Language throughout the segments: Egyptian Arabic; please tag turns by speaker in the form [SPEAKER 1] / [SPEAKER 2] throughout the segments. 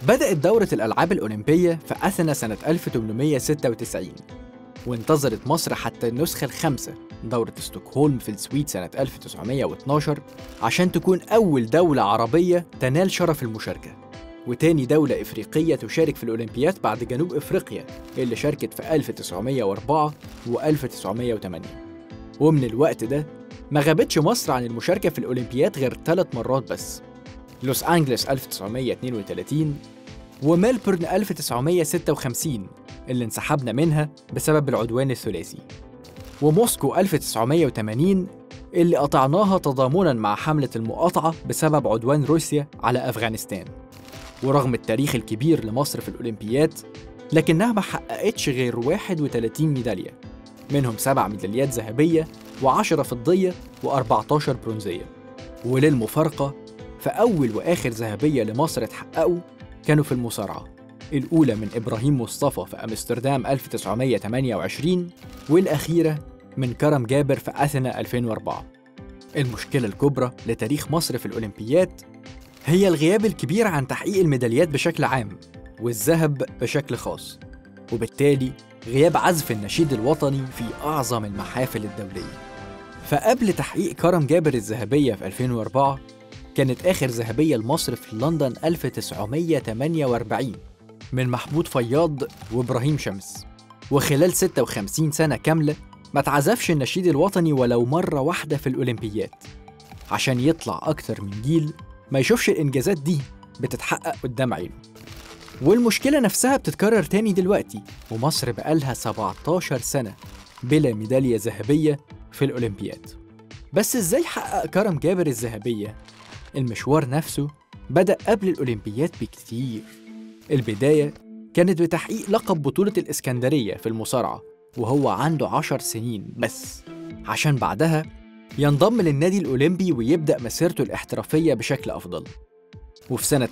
[SPEAKER 1] بدأت دورة الألعاب الأولمبية في أثينا سنة 1896 وانتظرت مصر حتى النسخة الخامسة دورة ستوكهولم في السويد سنة 1912 عشان تكون أول دولة عربية تنال شرف المشاركة وتاني دولة إفريقية تشارك في الأولمبياد بعد جنوب إفريقيا اللي شاركت في 1904 و 1908 ومن الوقت ده ما غابتش مصر عن المشاركة في الأولمبياد غير ثلاث مرات بس لوس أنجلوس 1932 وميلبورن 1956 اللي انسحبنا منها بسبب العدوان الثلاثي وموسكو 1980 اللي قطعناها تضامنا مع حملة المقاطعة بسبب عدوان روسيا على أفغانستان ورغم التاريخ الكبير لمصر في الأولمبياد لكنها ما حققتش غير 31 ميدالية منهم سبع ميداليات ذهبية و10 فضية و14 برونزية وللمفارقة فأول وآخر ذهبية لمصر اتحققوا كانوا في المصارعة الأولى من إبراهيم مصطفى في أمستردام 1928 والأخيرة من كرم جابر في أثينا 2004 المشكلة الكبرى لتاريخ مصر في الأولمبياد هي الغياب الكبير عن تحقيق الميداليات بشكل عام والذهب بشكل خاص وبالتالي غياب عزف النشيد الوطني في أعظم المحافل الدولية فقبل تحقيق كرم جابر الذهبية في 2004 كانت آخر ذهبية لمصر في لندن 1948 من محمود فياض وإبراهيم شمس وخلال 56 سنة كاملة ما تعزفش النشيد الوطني ولو مرة واحدة في الأولمبياد عشان يطلع أكتر من جيل ما يشوفش الإنجازات دي بتتحقق قدام عينه والمشكلة نفسها بتتكرر تاني دلوقتي ومصر بقالها 17 سنة بلا ميدالية ذهبية في الأولمبياد بس إزاي حقق كرم جابر الذهبية؟ المشوار نفسه بدأ قبل الأولمبياد بكتير البداية كانت بتحقيق لقب بطولة الإسكندرية في المصارعة وهو عنده عشر سنين بس عشان بعدها ينضم للنادي الأولمبي ويبدأ مسيرته الاحترافية بشكل أفضل وفي سنة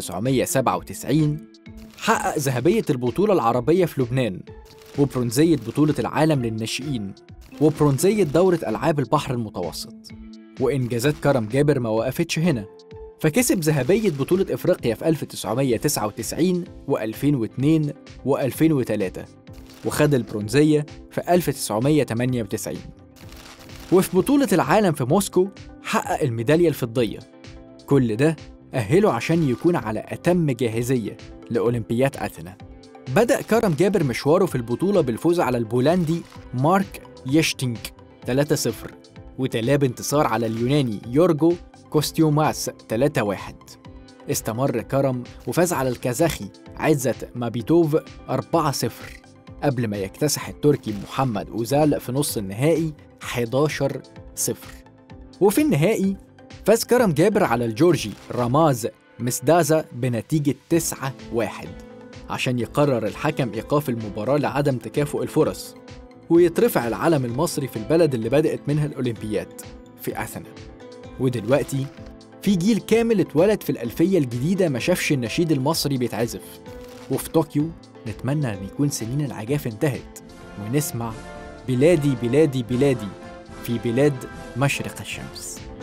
[SPEAKER 1] 1997 حقق ذهبية البطولة العربية في لبنان وبرونزية بطولة العالم للناشئين وبرونزية دورة ألعاب البحر المتوسط وإنجازات كرم جابر ما وقفتش هنا فكسب ذهبية بطولة إفريقيا في 1999 و2002 و2003 وخد البرونزية في 1998 وفي بطولة العالم في موسكو حقق الميدالية الفضية كل ده أهله عشان يكون على أتم جاهزية لأولمبياد أثينا بدأ كرم جابر مشواره في البطولة بالفوز على البولندي مارك يشتينك 3-0 وتلاه بانتصار على اليوناني يورجو كوستيوماس 3-1 استمر كرم وفاز على الكازاخي عزت مابيتوف 4-0 قبل ما يكتسح التركي محمد أوزال في نص النهائي 11 0 وفي النهائي فاز كرم جابر على الجورجي راماز مسدازا بنتيجة 9 1 عشان يقرر الحكم إيقاف المباراة لعدم تكافؤ الفرص ويترفع العلم المصري في البلد اللي بدأت منها الأولمبياد في أثينا ودلوقتي في جيل كامل اتولد في الألفية الجديدة ما شافش النشيد المصري بيتعزف وفي طوكيو نتمنى أن يكون سنين العجاف انتهت ونسمع بلادي بلادي بلادي في بلاد مشرق الشمس